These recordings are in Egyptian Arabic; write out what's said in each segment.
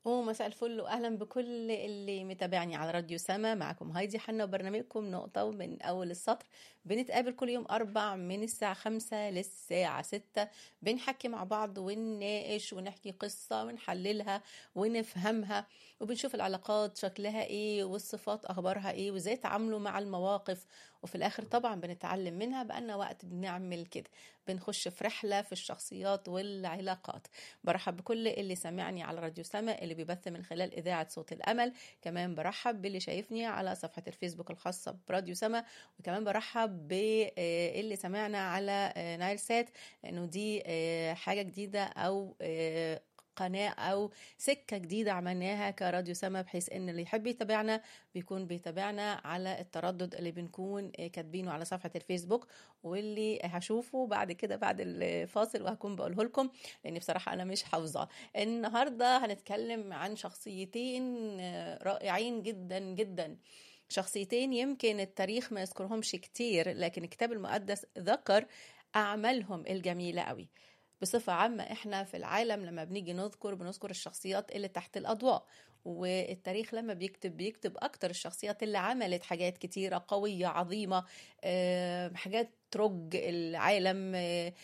ومساء الفل واهلا بكل اللي متابعني على راديو سما معكم هايدي حنا وبرنامجكم نقطة من اول السطر بنتقابل كل يوم اربع من الساعة خمسة للساعة ستة بنحكي مع بعض ونناقش ونحكي قصة ونحللها ونفهمها وبنشوف العلاقات شكلها ايه والصفات اخبارها ايه وازاي تعاملوا مع المواقف وفي الاخر طبعا بنتعلم منها بقالنا وقت بنعمل كده بنخش في رحلة في الشخصيات والعلاقات برحب بكل اللي سمعني على راديو سما اللي بيبث من خلال إذاعة صوت الأمل كمان برحب باللي شايفني على صفحة الفيسبوك الخاصة براديو سما وكمان برحب باللي سمعنا على نايل سات لأنه دي حاجة جديدة أو قناة أو سكة جديدة عملناها كراديو سما بحيث إن اللي يحب يتابعنا بيكون بيتابعنا على التردد اللي بنكون كاتبينه على صفحة الفيسبوك واللي هشوفه بعد كده بعد الفاصل وهكون بقوله لكم لأن بصراحة أنا مش حافظة النهاردة هنتكلم عن شخصيتين رائعين جدا جدا شخصيتين يمكن التاريخ ما يذكرهمش كتير لكن الكتاب المقدس ذكر أعمالهم الجميلة قوي بصفة عامة احنا في العالم لما بنيجي نذكر بنذكر الشخصيات اللي تحت الأضواء والتاريخ لما بيكتب بيكتب أكتر الشخصيات اللي عملت حاجات كتيرة قوية عظيمة حاجات ترج العالم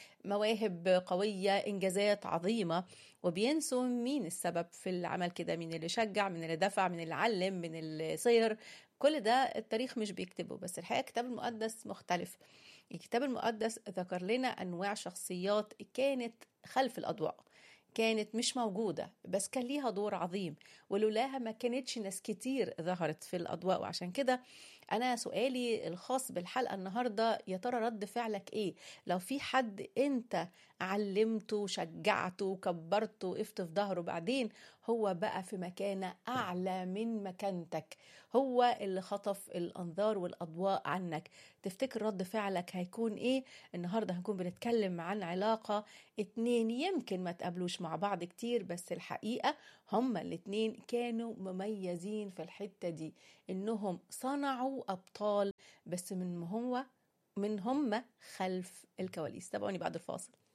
مواهب قوية إنجازات عظيمة وبينسوا مين السبب في العمل كده مين اللي شجع من اللي دفع من اللي علم من اللي صير كل ده التاريخ مش بيكتبه بس الحقيقة الكتاب المقدس مختلف الكتاب المقدس ذكر لنا أنواع شخصيات كانت خلف الأضواء كانت مش موجودة بس كان ليها دور عظيم ولولاها ما كانتش ناس كتير ظهرت في الأضواء وعشان كده أنا سؤالي الخاص بالحلقة النهاردة يا ترى رد فعلك إيه لو في حد أنت علمته شجعته كبرته وقفت في ظهره بعدين هو بقى في مكانة أعلى من مكانتك هو اللي خطف الأنظار والأضواء عنك تفتكر رد فعلك هيكون إيه النهاردة هنكون بنتكلم عن علاقة اتنين يمكن ما تقابلوش مع بعض كتير بس الحقيقة هما الاتنين كانوا مميزين في الحتة دي إنهم صنعوا أبطال بس من هو من هم خلف الكواليس تابعوني بعد الفاصل